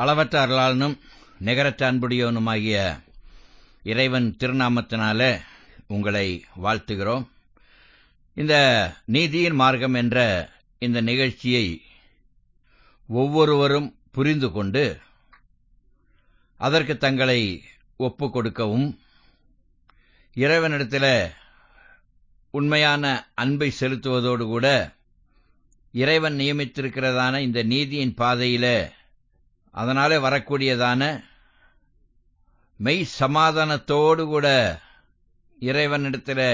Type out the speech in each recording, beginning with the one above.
அளவற்ற அருளாளனும் நிகரற்ற அன்புடையவனுமாகிய இறைவன் திருநாமத்தினால உங்களை வாழ்த்துகிறோம் இந்த நீதியின் மார்க்கம் என்ற இந்த நிகழ்ச்சியை ஒவ்வொருவரும் புரிந்து கொண்டு அதற்கு தங்களை ஒப்புக் கொடுக்கவும் இறைவனிடத்தில் உண்மையான அன்பை செலுத்துவதோடு கூட இறைவன் நியமித்திருக்கிறதான இந்த நீதியின் பாதையில அதனாலே வரக்கூடியதான மெய் சமாதானத்தோடு கூட இறைவனிடத்தில்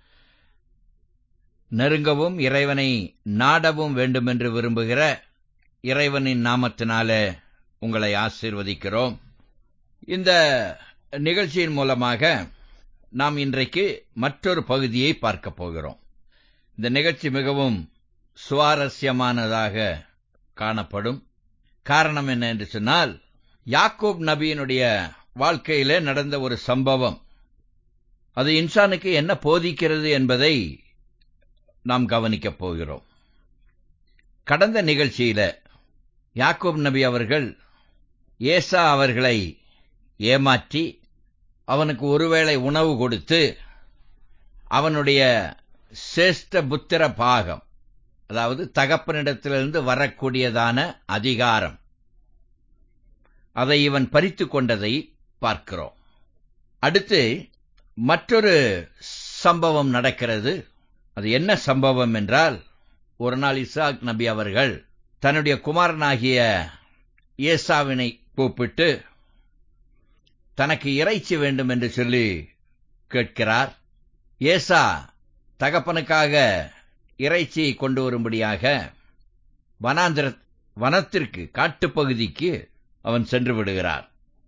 நெருங்கவும் இறைவனை நாடவும் வேண்டும் என்று விரும்புகிற இறைவனின் நாமத்தினால உங்களை ஆசீர்வதிக்கிறோம் இந்த நிகழ்ச்சியின் மூலமாக நாம் இன்றைக்கு மற்றொரு பகுதியை பார்க்கப் போகிறோம் இந்த நிகழ்ச்சி மிகவும் சுவாரஸ்யமானதாக காணப்படும் காரணம் என்ன என்று சொன்னால் யாக்கூப் நபியினுடைய வாழ்க்கையிலே நடந்த ஒரு சம்பவம் அது இன்சானுக்கு என்ன போதிக்கிறது என்பதை நாம் கவனிக்கப் போகிறோம் கடந்த நிகழ்ச்சியில யாக்கூப் நபி அவர்கள் ஏசா அவர்களை ஏமாற்றி அவனுக்கு ஒருவேளை உணவு கொடுத்து அவனுடைய சேஷ்ட புத்திர பாகம் அதாவது தகப்பனிடத்திலிருந்து வரக்கூடியதான அதிகாரம் அதை இவன் பறித்து கொண்டதை பார்க்கிறோம் அடுத்து மற்றொரு சம்பவம் நடக்கிறது அது என்ன சம்பவம் என்றால் ஒரு நாள் இசாக் நபி அவர்கள் தன்னுடைய குமாரனாகிய ஏசாவினை கூப்பிட்டு தனக்கு இறைச்சி வேண்டும் என்று சொல்லி கேட்கிறார் ஏசா தகப்பனுக்காக இறைச்சி கொண்டு வரும்படியாக வனாந்திர வனத்திற்கு காட்டுப்பகுதிக்கு அவன் சென்று விடுகிறார்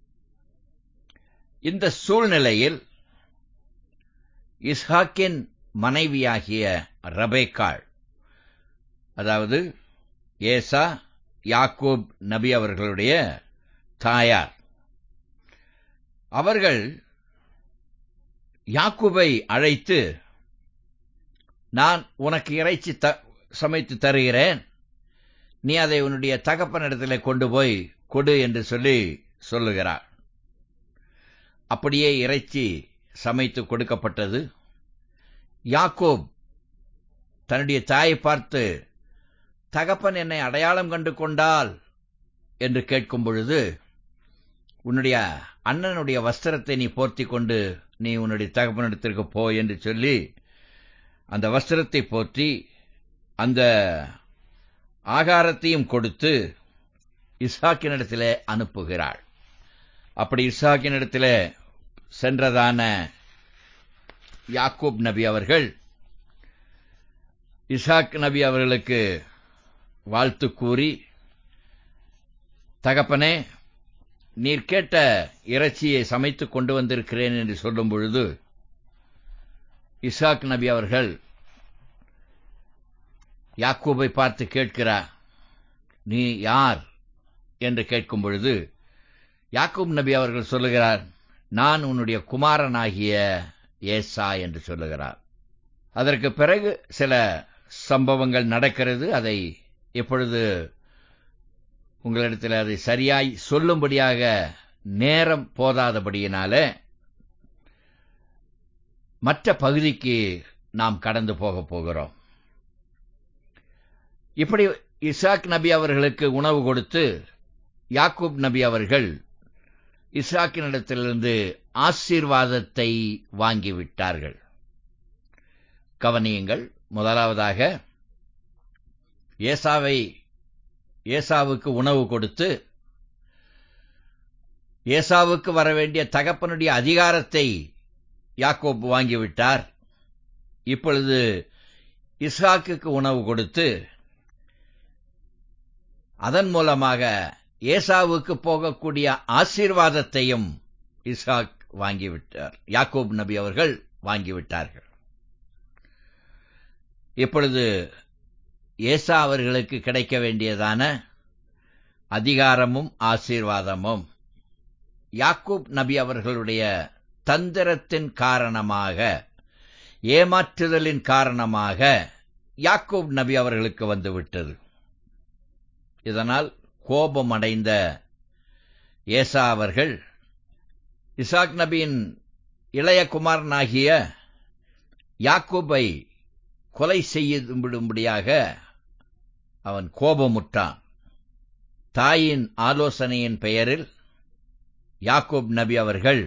இந்த சூழ்நிலையில் இஸ்ஹாக்கின் மனைவியாகிய ரபேக்காள் அதாவது ஏசா யாக்கூப் நபி அவர்களுடைய தாயார் அவர்கள் யாக்கூபை அழைத்து நான் உனக்கு இறைச்சி சமைத்து தருகிறேன் நீ அதை உன்னுடைய தகப்பனிடத்தில் கொண்டு போய் கொடு என்று சொல்லி சொல்லுகிறார் அப்படியே இறைச்சி சமைத்து கொடுக்கப்பட்டது யாக்கோப் தன்னுடைய தாயை பார்த்து தகப்பன் என்னை அடையாளம் கண்டு கொண்டால் என்று கேட்கும் பொழுது உன்னுடைய அண்ணனுடைய வஸ்திரத்தை நீ போர்த்தி கொண்டு நீ உன்னுடைய தகப்பனிடத்திற்கு போ என்று சொல்லி அந்த வஸ்திரத்தை போற்றி அந்த ஆகாரத்தையும் கொடுத்து இசாக்கினிடத்திலே அனுப்புகிறாள் அப்படி இசாக்கினிடத்திலே சென்றதான யாக்கூப் நபி அவர்கள் இசாக் நபி அவர்களுக்கு வாழ்த்து கூறி தகப்பனே நீர் கேட்ட இறைச்சியை சமைத்து கொண்டு வந்திருக்கிறேன் என்று சொல்லும் பொழுது இசாக் நபி அவர்கள் யாக்கூபை பார்த்து கேட்கிறார் நீ யார் என்று கேட்கும் பொழுது யாக்கூப் நபி அவர்கள் சொல்லுகிறார் நான் உன்னுடைய குமாரனாகிய ஏசா என்று சொல்லுகிறார் அதற்கு பிறகு சில சம்பவங்கள் நடக்கிறது அதை எப்பொழுது உங்களிடத்தில் அதை சரியாய் சொல்லும்படியாக நேரம் போதாதபடியினால மற்ற பகுதிக்கு நாம் கடந்து போகப் போகிறோம் இப்படி இசாக் நபி அவர்களுக்கு உணவு கொடுத்து யாக்கூப் நபி அவர்கள் இசாக்கினிடத்திலிருந்து ஆசீர்வாதத்தை வாங்கிவிட்டார்கள் கவனியுங்கள் முதலாவதாக ஏசாவை ஏசாவுக்கு உணவு கொடுத்து ஏசாவுக்கு வர வேண்டிய தகப்பனுடைய அதிகாரத்தை யாக்கோப் வாங்கிவிட்டார் இப்பொழுது இஸ்ஹாக்குக்கு உணவு கொடுத்து அதன் மூலமாக ஏசாவுக்கு போகக்கூடிய ஆசீர்வாதத்தையும் இஸ்ஹாக் வாங்கிவிட்டார் யாக்கோப் நபி அவர்கள் வாங்கிவிட்டார்கள் இப்பொழுது ஏசா அவர்களுக்கு கிடைக்க வேண்டியதான அதிகாரமும் ஆசீர்வாதமும் யாக்கூப் நபி அவர்களுடைய தந்திரத்தின் காரணமாக ஏமாற்றுதலின் காரணமாக யாக்கூப் நபி அவர்களுக்கு வந்துவிட்டது இதனால் கோபமடைந்த ஏசா அவர்கள் இசாக் நபியின் இளைய குமாரனாகிய யாக்கூபை கொலை செய்யும்படியாக அவன் கோபமுற்றான் தாயின் ஆலோசனையின் பெயரில் யாக்கூப் நபி அவர்கள்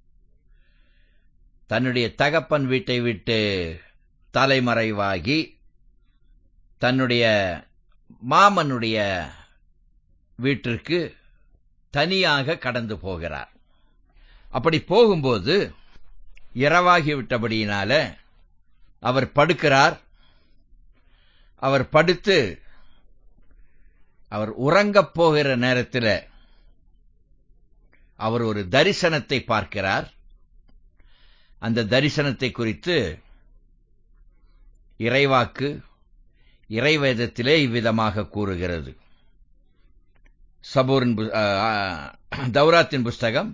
தன்னுடைய தகப்பன் வீட்டை விட்டு தலைமறைவாகி தன்னுடைய மாமனுடைய வீட்டிற்கு தனியாக கடந்து போகிறார் அப்படி போகும்போது இரவாகிவிட்டபடியினால அவர் படுக்கிறார் அவர் படுத்து அவர் உறங்கப் போகிற நேரத்தில் அவர் ஒரு தரிசனத்தை பார்க்கிறார் அந்த தரிசனத்தை குறித்து இறைவாக்கு இறைவேதத்திலே இவ்விதமாக கூறுகிறது சபூரின் தௌராத்தின் புஸ்தகம்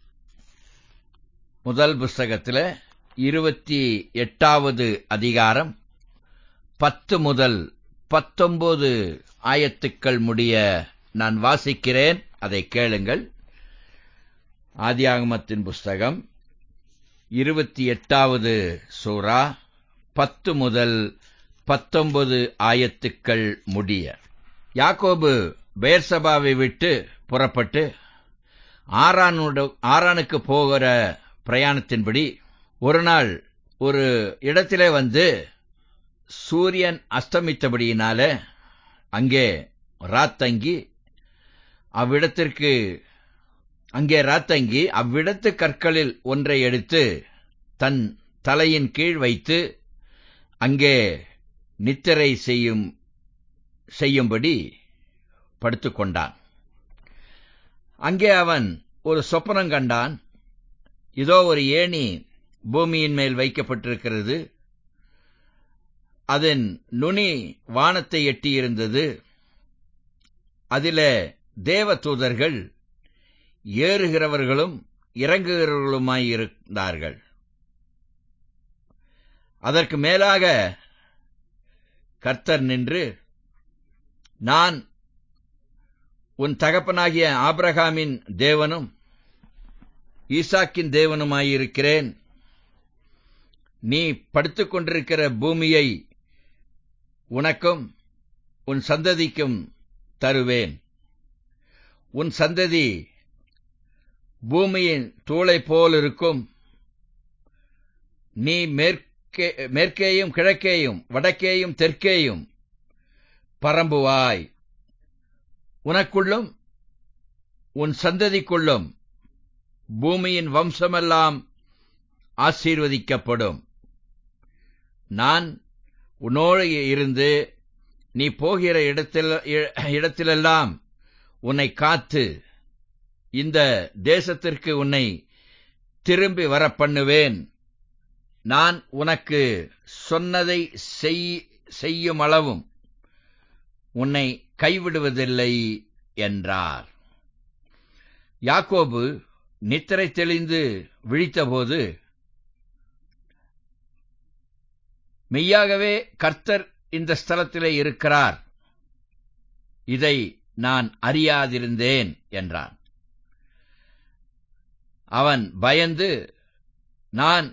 முதல் புஸ்தகத்தில் இருபத்தி எட்டாவது அதிகாரம் பத்து முதல் பத்தொன்பது ஆயத்துக்கள் முடிய நான் வாசிக்கிறேன் அதை கேளுங்கள் ஆதியாகமத்தின் புஸ்தகம் இருபத்தி எட்டாவது சூரா பத்து முதல் பத்தொன்பது ஆயத்துக்கள் முடிய யாக்கோபு பேர்சபாவை விட்டு புறப்பட்டு ஆரானோட ஆரானுக்கு போகிற பிரயாணத்தின்படி ஒரு நாள் ஒரு இடத்திலே வந்து சூரியன் அஸ்தமித்தபடியினால அங்கே ராத்தங்கி அவ்விடத்திற்கு அங்கே ராத்தங்கி அவ்விடத்து கற்களில் ஒன்றை எடுத்து தன் தலையின் கீழ் வைத்து அங்கே நித்திரை செய்யும் செய்யும்படி படுத்துக்கொண்டான் அங்கே அவன் ஒரு சொப்பனம் கண்டான் இதோ ஒரு ஏணி பூமியின் மேல் வைக்கப்பட்டிருக்கிறது அதன் நுனி வானத்தை எட்டியிருந்தது அதில தேவ தூதர்கள் ஏறுகிறவர்களும் இறங்குகிறவர்களுமாயிருந்தார்கள் அதற்கு மேலாக கர்த்தர் நின்று நான் உன் தகப்பனாகிய ஆபிரகாமின் தேவனும் ஈசாக்கின் தேவனுமாயிருக்கிறேன் நீ படுத்துக் கொண்டிருக்கிற பூமியை உனக்கும் உன் சந்ததிக்கும் தருவேன் உன் சந்ததி பூமியின் தூளை போல் இருக்கும் நீ மேற்கே மேற்கேயும் கிழக்கேயும் வடக்கேயும் தெற்கேயும் பரம்புவாய் உனக்குள்ளும் உன் சந்ததிக்குள்ளும் பூமியின் வம்சமெல்லாம் ஆசீர்வதிக்கப்படும் நான் உன்னோடு இருந்து நீ போகிற இடத்தில் இடத்திலெல்லாம் உன்னை காத்து இந்த தேசத்திற்கு உன்னை திரும்பி வர பண்ணுவேன் நான் உனக்கு சொன்னதை செய்யும் அளவும் உன்னை கைவிடுவதில்லை என்றார் யாக்கோபு நித்திரை தெளிந்து விழித்தபோது மெய்யாகவே கர்த்தர் இந்த ஸ்தலத்திலே இருக்கிறார் இதை நான் அறியாதிருந்தேன் என்றான் அவன் பயந்து நான்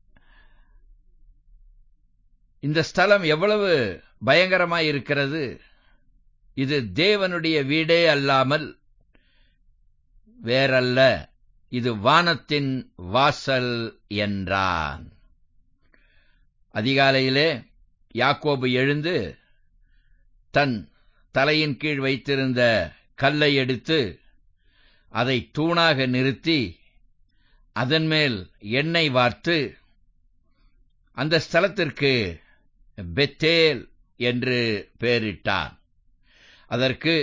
இந்த ஸ்தலம் எவ்வளவு பயங்கரமாயிருக்கிறது இது தேவனுடைய வீடே அல்லாமல் வேறல்ல இது வானத்தின் வாசல் என்றான் அதிகாலையிலே யாக்கோபு எழுந்து தன் தலையின் கீழ் வைத்திருந்த கல்லை எடுத்து அதை தூணாக நிறுத்தி அதன் மேல் எண்ணெய் வார்த்து அந்த ஸ்தலத்திற்கு பெத்தேல் என்று பெயரிட்டான் அதற்கு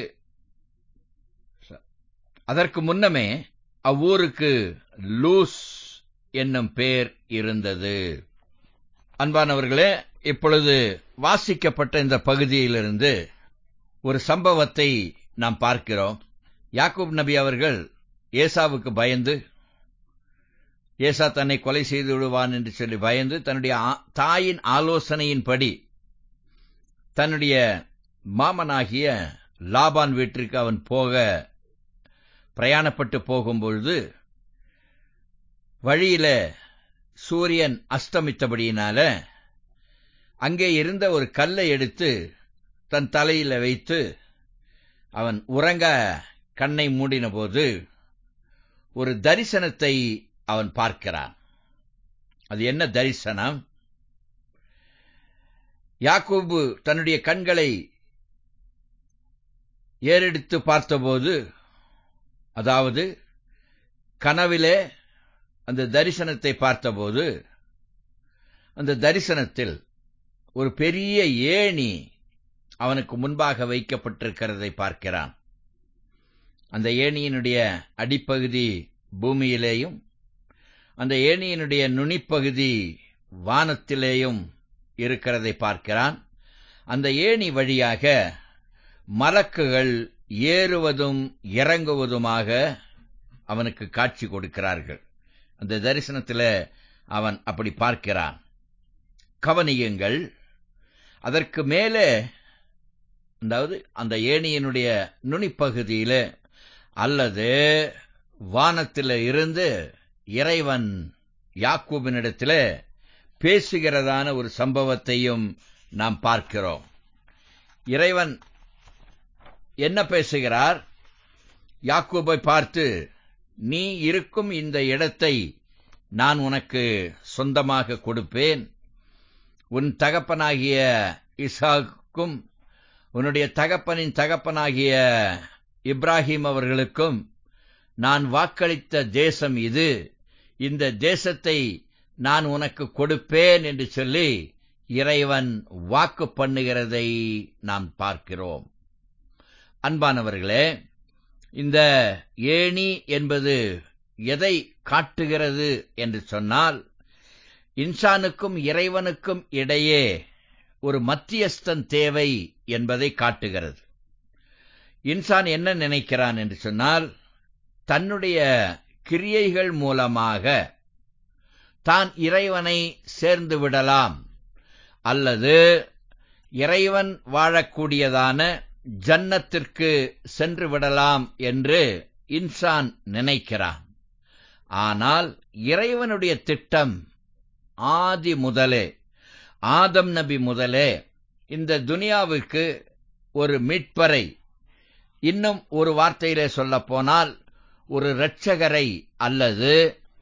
அதற்கு முன்னமே அவ்வூருக்கு லூஸ் என்னும் பெயர் இருந்தது அன்பானவர்களே இப்பொழுது வாசிக்கப்பட்ட இந்த பகுதியிலிருந்து ஒரு சம்பவத்தை நாம் பார்க்கிறோம் யாக்கூப் நபி அவர்கள் ஏசாவுக்கு பயந்து ஏசா தன்னை கொலை செய்து விடுவான் என்று சொல்லி பயந்து தன்னுடைய தாயின் ஆலோசனையின்படி தன்னுடைய மாமனாகிய லாபான் வீட்டிற்கு அவன் போக பிரயாணப்பட்டு போகும்பொழுது வழியில சூரியன் அஸ்தமித்தபடியினால அங்கே இருந்த ஒரு கல்லை எடுத்து தன் தலையில வைத்து அவன் உறங்க கண்ணை மூடினபோது ஒரு தரிசனத்தை அவன் பார்க்கிறான் அது என்ன தரிசனம் யாக்கூபு தன்னுடைய கண்களை ஏறெடுத்து பார்த்தபோது அதாவது கனவிலே அந்த தரிசனத்தை பார்த்தபோது அந்த தரிசனத்தில் ஒரு பெரிய ஏணி அவனுக்கு முன்பாக வைக்கப்பட்டிருக்கிறதை பார்க்கிறான் அந்த ஏணியினுடைய அடிப்பகுதி பூமியிலேயும் அந்த ஏணியினுடைய நுனிப்பகுதி வானத்திலேயும் இருக்கிறதை பார்க்கிறான் அந்த ஏணி வழியாக மலக்குகள் ஏறுவதும் இறங்குவதுமாக அவனுக்கு காட்சி கொடுக்கிறார்கள் அந்த தரிசனத்தில் அவன் அப்படி பார்க்கிறான் கவனியுங்கள் அதற்கு மேலே அதாவது அந்த ஏணியினுடைய நுனிப்பகுதியில் அல்லது வானத்தில் இருந்து இறைவன் யாக்கூபினிடத்தில் பேசுகிறதான ஒரு சம்பவத்தையும் நாம் பார்க்கிறோம் இறைவன் என்ன பேசுகிறார் யாக்கூபை பார்த்து நீ இருக்கும் இந்த இடத்தை நான் உனக்கு சொந்தமாக கொடுப்பேன் உன் தகப்பனாகிய இசாக்கும் உன்னுடைய தகப்பனின் தகப்பனாகிய இப்ராஹிம் அவர்களுக்கும் நான் வாக்களித்த தேசம் இது இந்த தேசத்தை நான் உனக்கு கொடுப்பேன் என்று சொல்லி இறைவன் வாக்கு பண்ணுகிறதை நாம் பார்க்கிறோம் அன்பானவர்களே இந்த ஏணி என்பது எதை காட்டுகிறது என்று சொன்னால் இன்சானுக்கும் இறைவனுக்கும் இடையே ஒரு மத்தியஸ்தன் தேவை என்பதை காட்டுகிறது இன்சான் என்ன நினைக்கிறான் என்று சொன்னால் தன்னுடைய கிரியைகள் மூலமாக தான் இறைவனை சேர்ந்து விடலாம் அல்லது இறைவன் வாழக்கூடியதான ஜன்னத்திற்கு சென்று விடலாம் என்று இன்சான் நினைக்கிறான் ஆனால் இறைவனுடைய திட்டம் ஆதி முதலே ஆதம் நபி முதலே இந்த துனியாவுக்கு ஒரு மீட்பரை இன்னும் ஒரு வார்த்தையிலே சொல்லப் போனால் ஒரு இரட்சகரை அல்லது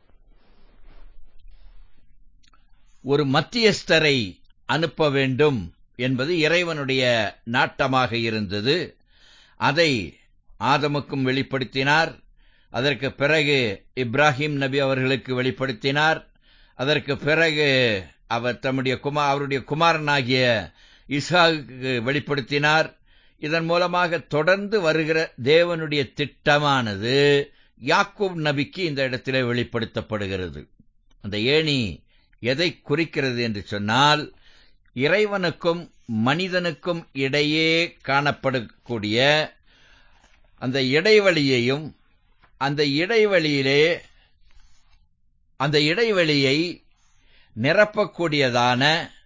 ஒரு மத்தியஸ்தரை அனுப்ப வேண்டும் என்பது இறைவனுடைய நாட்டமாக இருந்தது அதை ஆதமுக்கும் வெளிப்படுத்தினார் அதற்கு பிறகு இப்ராஹிம் நபி அவர்களுக்கு வெளிப்படுத்தினார் அதற்கு பிறகு அவர் தம்முடைய குமா அவருடைய குமாரனாகிய இசாவுக்கு வெளிப்படுத்தினார் இதன் மூலமாக தொடர்ந்து வருகிற தேவனுடைய திட்டமானது யாக்கூப் நபிக்கு இந்த இடத்திலே வெளிப்படுத்தப்படுகிறது அந்த ஏணி எதை குறிக்கிறது என்று சொன்னால் இறைவனுக்கும் மனிதனுக்கும் இடையே காணப்படக்கூடிய அந்த இடைவெளியையும் அந்த இடைவெளியிலே அந்த இடைவெளியை நிரப்பக்கூடியதான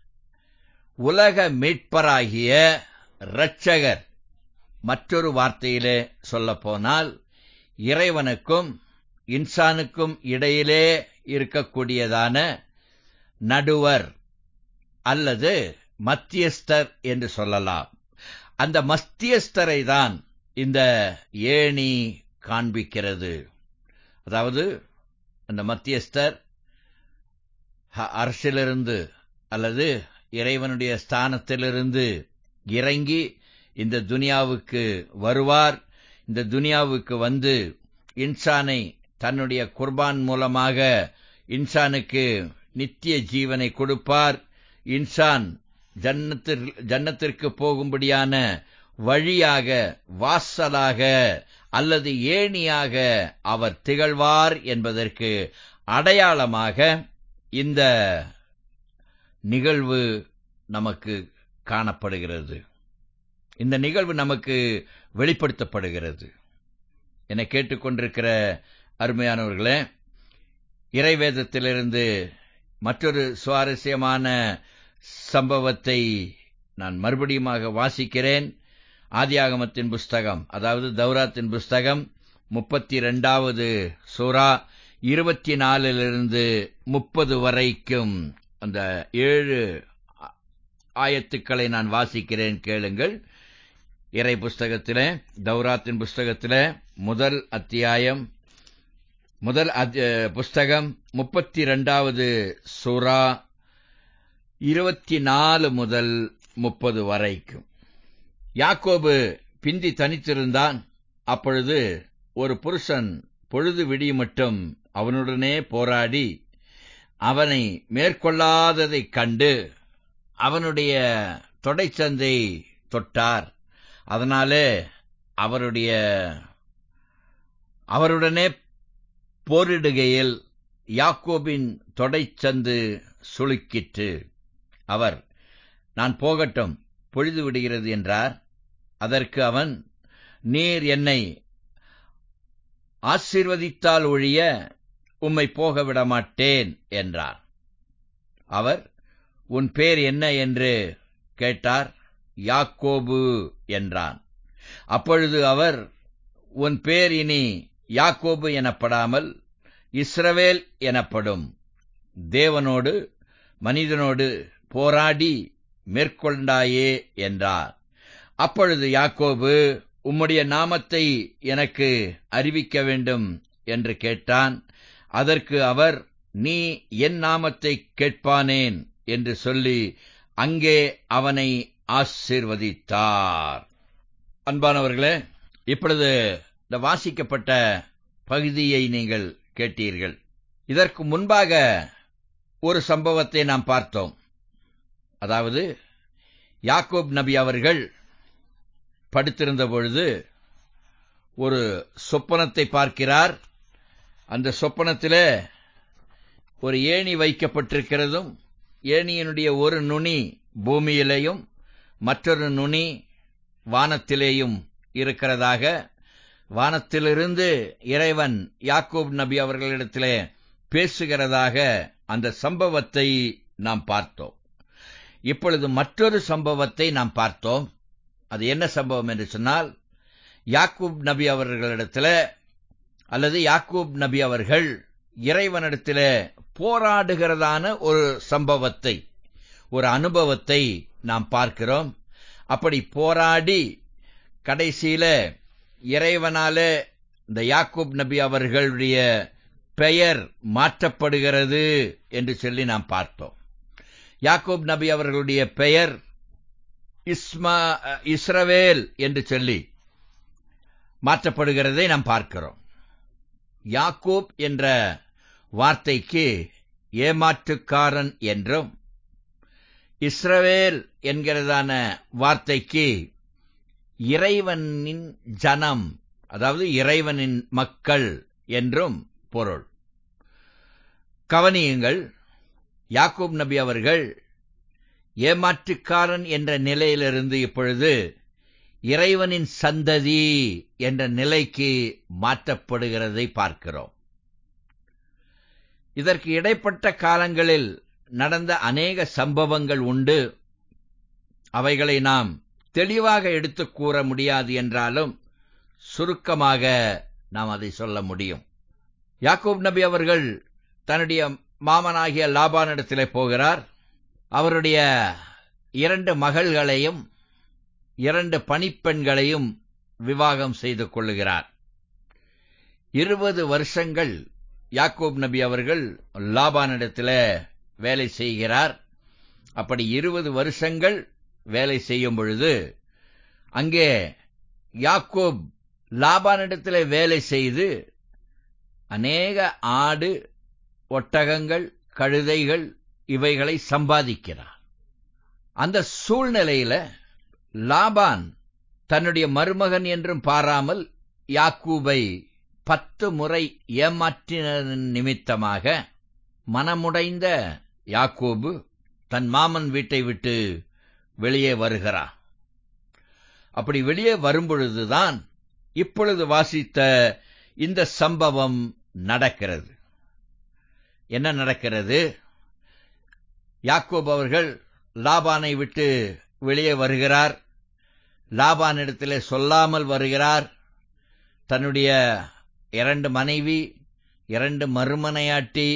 உலக மீட்பராகிய இரட்சகர் மற்றொரு வார்த்தையிலே சொல்லப்போனால் இறைவனுக்கும் இன்சானுக்கும் இடையிலே இருக்கக்கூடியதான நடுவர் அல்லது மத்தியஸ்தர் என்று சொல்லலாம் அந்த மத்தியஸ்தரை தான் இந்த ஏணி காண்பிக்கிறது அதாவது அந்த மத்தியஸ்தர் அரசிலிருந்து அல்லது இறைவனுடைய ஸ்தானத்திலிருந்து இறங்கி இந்த துனியாவுக்கு வருவார் இந்த துனியாவுக்கு வந்து இன்சானை தன்னுடைய குர்பான் மூலமாக இன்சானுக்கு நித்திய ஜீவனை கொடுப்பார் இன்சான் ஜன்னத்தில் ஜன்னத்திற்கு போகும்படியான வழியாக வாசலாக அல்லது ஏணியாக அவர் திகழ்வார் என்பதற்கு அடையாளமாக இந்த நிகழ்வு நமக்கு காணப்படுகிறது இந்த நிகழ்வு நமக்கு வெளிப்படுத்தப்படுகிறது என கேட்டுக்கொண்டிருக்கிற அருமையானவர்களே இறைவேதத்திலிருந்து மற்றொரு சுவாரஸ்யமான சம்பவத்தை நான் மறுபடியுமாக வாசிக்கிறேன் ஆதியாகமத்தின் புஸ்தகம் அதாவது தௌராத்தின் புஸ்தகம் முப்பத்தி இரண்டாவது சூரா இருபத்தி நாலிலிருந்து முப்பது வரைக்கும் அந்த ஏழு ஆயத்துக்களை நான் வாசிக்கிறேன் கேளுங்கள் இறை புஸ்தகத்திலே தௌராத்தின் புஸ்தகத்திலே முதல் அத்தியாயம் முதல் புஸ்தகம் முப்பத்தி இரண்டாவது சூரா இருபத்தி நாலு முதல் முப்பது வரைக்கும் யாக்கோபு பிந்தி தனித்திருந்தான் அப்பொழுது ஒரு புருஷன் பொழுது விடியும் மட்டும் அவனுடனே போராடி அவனை மேற்கொள்ளாததைக் கண்டு அவனுடைய தொடைச்சந்தை தொட்டார் அதனாலே அவருடைய அவருடனே போரிடுகையில் யாக்கோபின் தொடைச்சந்து சுளுக்கிற்று அவர் நான் போகட்டும் பொழுது விடுகிறது என்றார் அதற்கு அவன் நீர் என்னை ஆசீர்வதித்தால் ஒழிய உம்மை போக விடமாட்டேன் என்றார் அவர் உன் பேர் என்ன என்று கேட்டார் யாக்கோபு என்றான் அப்பொழுது அவர் உன் பேர் இனி யாக்கோபு எனப்படாமல் இஸ்ரவேல் எனப்படும் தேவனோடு மனிதனோடு போராடி மேற்கொண்டாயே என்றார் அப்பொழுது யாக்கோபு உம்முடைய நாமத்தை எனக்கு அறிவிக்க வேண்டும் என்று கேட்டான் அதற்கு அவர் நீ என் நாமத்தை கேட்பானேன் என்று சொல்லி அங்கே அவனை ஆசீர்வதித்தார் அன்பானவர்களே இப்பொழுது இந்த வாசிக்கப்பட்ட பகுதியை நீங்கள் கேட்டீர்கள் இதற்கு முன்பாக ஒரு சம்பவத்தை நாம் பார்த்தோம் அதாவது யாக்கோப் நபி அவர்கள் படுத்திருந்த பொழுது ஒரு சொப்பனத்தை பார்க்கிறார் அந்த சொப்பனத்திலே ஒரு ஏணி வைக்கப்பட்டிருக்கிறதும் ஏணியினுடைய ஒரு நுனி பூமியிலேயும் மற்றொரு நுனி வானத்திலேயும் இருக்கிறதாக வானத்திலிருந்து இறைவன் யாக்கூப் நபி அவர்களிடத்திலே பேசுகிறதாக அந்த சம்பவத்தை நாம் பார்த்தோம் இப்பொழுது மற்றொரு சம்பவத்தை நாம் பார்த்தோம் அது என்ன சம்பவம் என்று சொன்னால் யாக்கூப் நபி அவர்களிடத்தில் அல்லது யாக்கூப் நபி அவர்கள் இறைவனிடத்தில் போராடுகிறதான ஒரு சம்பவத்தை ஒரு அனுபவத்தை நாம் பார்க்கிறோம் அப்படி போராடி கடைசியில இறைவனால இந்த யாக்கூப் நபி அவர்களுடைய பெயர் மாற்றப்படுகிறது என்று சொல்லி நாம் பார்த்தோம் யாக்கூப் நபி அவர்களுடைய பெயர் இஸ்மா இஸ்ரவேல் என்று சொல்லி மாற்றப்படுகிறதை நாம் பார்க்கிறோம் யாக்கூப் என்ற வார்த்தைக்கு ஏமாற்றுக்காரன் என்றும் இஸ்ரவேல் என்கிறதான வார்த்தைக்கு இறைவனின் ஜனம் அதாவது இறைவனின் மக்கள் என்றும் பொருள் கவனியுங்கள் யாக்கூப் நபி அவர்கள் ஏமாற்றுக்காரன் என்ற நிலையிலிருந்து இப்பொழுது இறைவனின் சந்ததி என்ற நிலைக்கு மாற்றப்படுகிறதை பார்க்கிறோம் இதற்கு இடைப்பட்ட காலங்களில் நடந்த அநேக சம்பவங்கள் உண்டு அவைகளை நாம் தெளிவாக எடுத்துக் கூற முடியாது என்றாலும் சுருக்கமாக நாம் அதை சொல்ல முடியும் யாக்கூப் நபி அவர்கள் தன்னுடைய மாமனாகிய லாபானிடத்திலே போகிறார் அவருடைய இரண்டு மகள்களையும் இரண்டு பணிப்பெண்களையும் விவாகம் செய்து கொள்ளுகிறார் இருபது வருஷங்கள் யாக்கூப் நபி அவர்கள் லாபானிடத்தில் வேலை செய்கிறார் அப்படி இருபது வருஷங்கள் வேலை செய்யும் பொழுது அங்கே யாக்கோப் லாபானிடத்தில் வேலை செய்து அநேக ஆடு ஒட்டகங்கள் கழுதைகள் இவைகளை சம்பாதிக்கிறார் அந்த சூழ்நிலையில லாபான் தன்னுடைய மருமகன் என்றும் பாராமல் யாக்கூபை பத்து முறை ஏமாற்றின நிமித்தமாக மனமுடைந்த யாக்கோபு தன் மாமன் வீட்டை விட்டு வெளியே வருகிறார் அப்படி வெளியே வரும்பொழுதுதான் இப்பொழுது வாசித்த இந்த சம்பவம் நடக்கிறது என்ன நடக்கிறது யாக்கோப் அவர்கள் லாபானை விட்டு வெளியே வருகிறார் லாபானிடத்திலே சொல்லாமல் வருகிறார் தன்னுடைய இரண்டு மனைவி இரண்டு மறுமனையாட்டி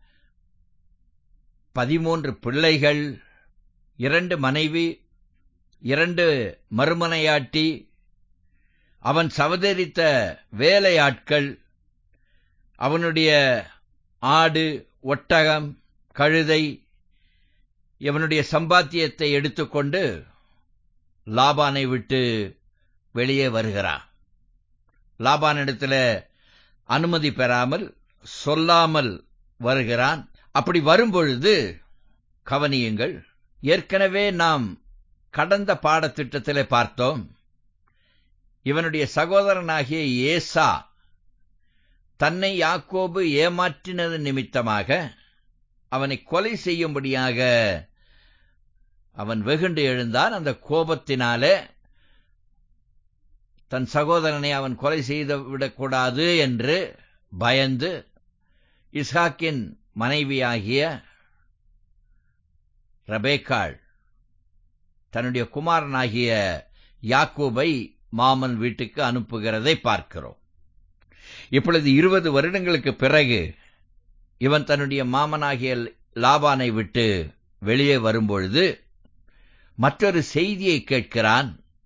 பதிமூன்று பிள்ளைகள் இரண்டு மனைவி இரண்டு மறுமனையாட்டி அவன் சவதரித்த வேலையாட்கள் அவனுடைய ஆடு ஒட்டகம் கழுதை இவனுடைய சம்பாத்தியத்தை எடுத்துக்கொண்டு லாபானை விட்டு வெளியே வருகிறான் லாபானிடத்தில் அனுமதி பெறாமல் சொல்லாமல் வருகிறான் அப்படி வரும்பொழுது கவனியுங்கள் ஏற்கனவே நாம் கடந்த பாடத்திட்டத்திலே பார்த்தோம் இவனுடைய சகோதரனாகிய ஏசா தன்னை யாக்கோபு ஏமாற்றினது நிமித்தமாக அவனை கொலை செய்யும்படியாக அவன் வெகுண்டு எழுந்தான் அந்த கோபத்தினாலே தன் சகோதரனை அவன் கொலை செய்து விடக்கூடாது என்று பயந்து இஸ்ஹாக்கின் மனைவியாகிய ரபேக்காள் தன்னுடைய குமாரனாகிய யாக்கூபை மாமன் வீட்டுக்கு அனுப்புகிறதை பார்க்கிறோம் இப்பொழுது இருபது வருடங்களுக்கு பிறகு இவன் தன்னுடைய மாமனாகிய லாபானை விட்டு வெளியே வரும்பொழுது மற்றொரு செய்தியை கேட்கிறான்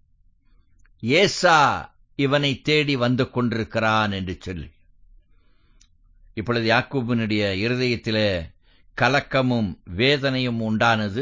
ஏசா இவனை தேடி வந்து கொண்டிருக்கிறான் என்று சொல்லி இப்பொழுது யாக்கூபினுடைய இருதயத்திலே கலக்கமும் வேதனையும் உண்டானது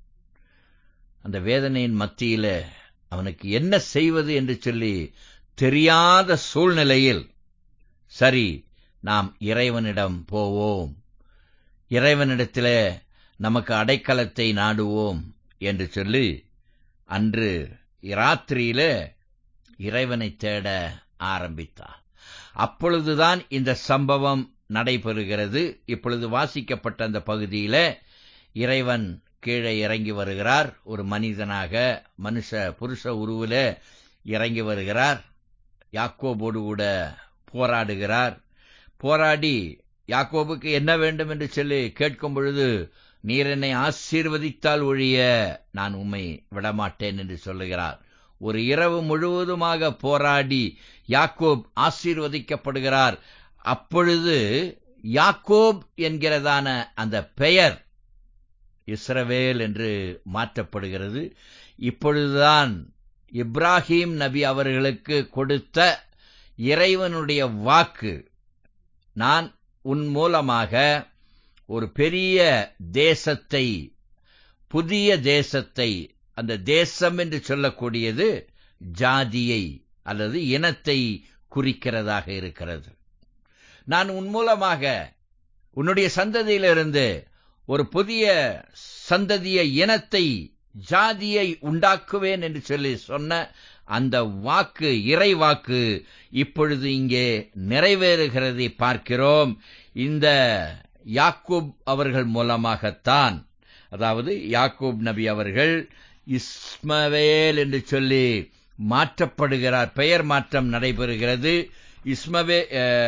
அந்த வேதனையின் மத்தியில அவனுக்கு என்ன செய்வது என்று சொல்லி தெரியாத சூழ்நிலையில் சரி நாம் இறைவனிடம் போவோம் இறைவனிடத்திலே நமக்கு அடைக்கலத்தை நாடுவோம் என்று சொல்லி அன்று இராத்திரியில இறைவனை தேட ஆரம்பித்தார் அப்பொழுதுதான் இந்த சம்பவம் நடைபெறுகிறது இப்பொழுது வாசிக்கப்பட்ட அந்த பகுதியில இறைவன் கீழே இறங்கி வருகிறார் ஒரு மனிதனாக மனுஷ புருஷ உருவில இறங்கி வருகிறார் யாக்கோபோடு கூட போராடுகிறார் போராடி யாக்கோபுக்கு என்ன வேண்டும் என்று சொல்லி கேட்கும் பொழுது நீர் என்னை ஆசீர்வதித்தால் ஒழிய நான் உம்மை விடமாட்டேன் என்று சொல்லுகிறார் ஒரு இரவு முழுவதுமாக போராடி யாக்கோப் ஆசீர்வதிக்கப்படுகிறார் அப்பொழுது யாக்கோப் என்கிறதான அந்த பெயர் இஸ்ரவேல் என்று மாற்றப்படுகிறது இப்பொழுதுதான் இப்ராஹிம் நபி அவர்களுக்கு கொடுத்த இறைவனுடைய வாக்கு நான் உன் மூலமாக ஒரு பெரிய தேசத்தை புதிய தேசத்தை அந்த தேசம் என்று சொல்லக்கூடியது ஜாதியை அல்லது இனத்தை குறிக்கிறதாக இருக்கிறது நான் உன் மூலமாக உன்னுடைய சந்ததியிலிருந்து ஒரு புதிய சந்ததிய இனத்தை ஜாதியை உண்டாக்குவேன் என்று சொல்லி சொன்ன அந்த வாக்கு இறை வாக்கு இப்பொழுது இங்கே நிறைவேறுகிறதை பார்க்கிறோம் இந்த யாக்கூப் அவர்கள் மூலமாகத்தான் அதாவது யாக்கூப் நபி அவர்கள் இஸ்மவேல் என்று சொல்லி மாற்றப்படுகிறார் பெயர் மாற்றம் நடைபெறுகிறது இஸ்மவே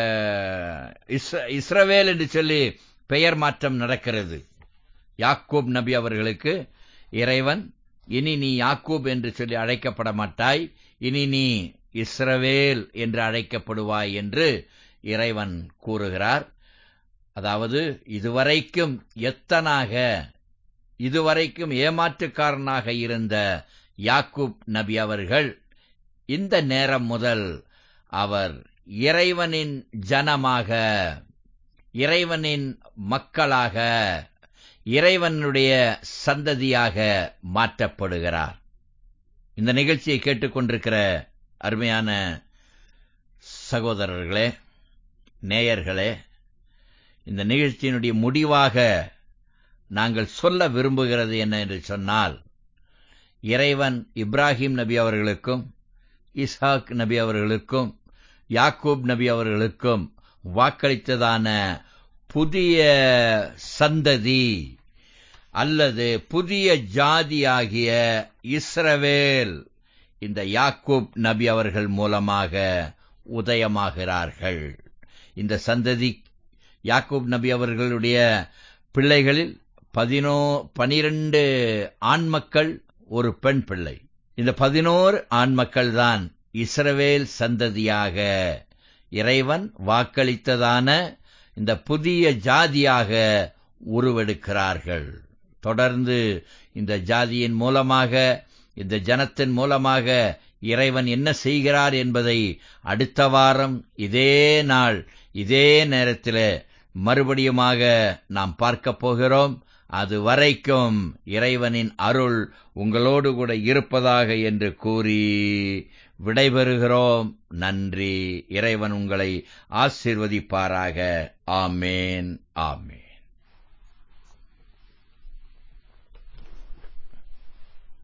இஸ்ரவேல் என்று சொல்லி பெயர் மாற்றம் நடக்கிறது யாக்கூப் நபி அவர்களுக்கு இறைவன் இனி நீ யாக்கூப் என்று சொல்லி அழைக்கப்பட மாட்டாய் இனி நீ இஸ்ரவேல் என்று அழைக்கப்படுவாய் என்று இறைவன் கூறுகிறார் அதாவது இதுவரைக்கும் எத்தனாக இதுவரைக்கும் ஏமாற்றுக்காரனாக இருந்த யாக்கூப் நபி அவர்கள் இந்த நேரம் முதல் அவர் இறைவனின் ஜனமாக இறைவனின் மக்களாக இறைவனுடைய சந்ததியாக மாற்றப்படுகிறார் இந்த நிகழ்ச்சியை கேட்டுக்கொண்டிருக்கிற அருமையான சகோதரர்களே நேயர்களே இந்த நிகழ்ச்சியினுடைய முடிவாக நாங்கள் சொல்ல விரும்புகிறது என்ன என்று சொன்னால் இறைவன் இப்ராஹிம் நபி அவர்களுக்கும் இஸ்ஹாக் நபி அவர்களுக்கும் யாக்கூப் நபி அவர்களுக்கும் வாக்களித்ததான புதிய சந்ததி அல்லது புதிய ஜாதியாகிய இஸ்ரவேல் இந்த யாக்கூப் நபி அவர்கள் மூலமாக உதயமாகிறார்கள் இந்த சந்ததி யாக்கூப் நபி அவர்களுடைய பிள்ளைகளில் பதினோ பனிரெண்டு ஆண் மக்கள் ஒரு பெண் பிள்ளை இந்த பதினோரு ஆண் மக்கள் தான் இஸ்ரவேல் சந்ததியாக இறைவன் வாக்களித்ததான இந்த புதிய ஜாதியாக உருவெடுக்கிறார்கள் தொடர்ந்து இந்த ஜாதியின் மூலமாக இந்த ஜனத்தின் மூலமாக இறைவன் என்ன செய்கிறார் என்பதை அடுத்த வாரம் இதே நாள் இதே நேரத்தில் மறுபடியுமாக நாம் பார்க்கப் போகிறோம் அது வரைக்கும் இறைவனின் அருள் உங்களோடு கூட இருப்பதாக என்று கூறி விடைபெறுகிறோம் நன்றி இறைவன் உங்களை ஆசிர்வதிப்பாராக ஆமேன் ஆமேன்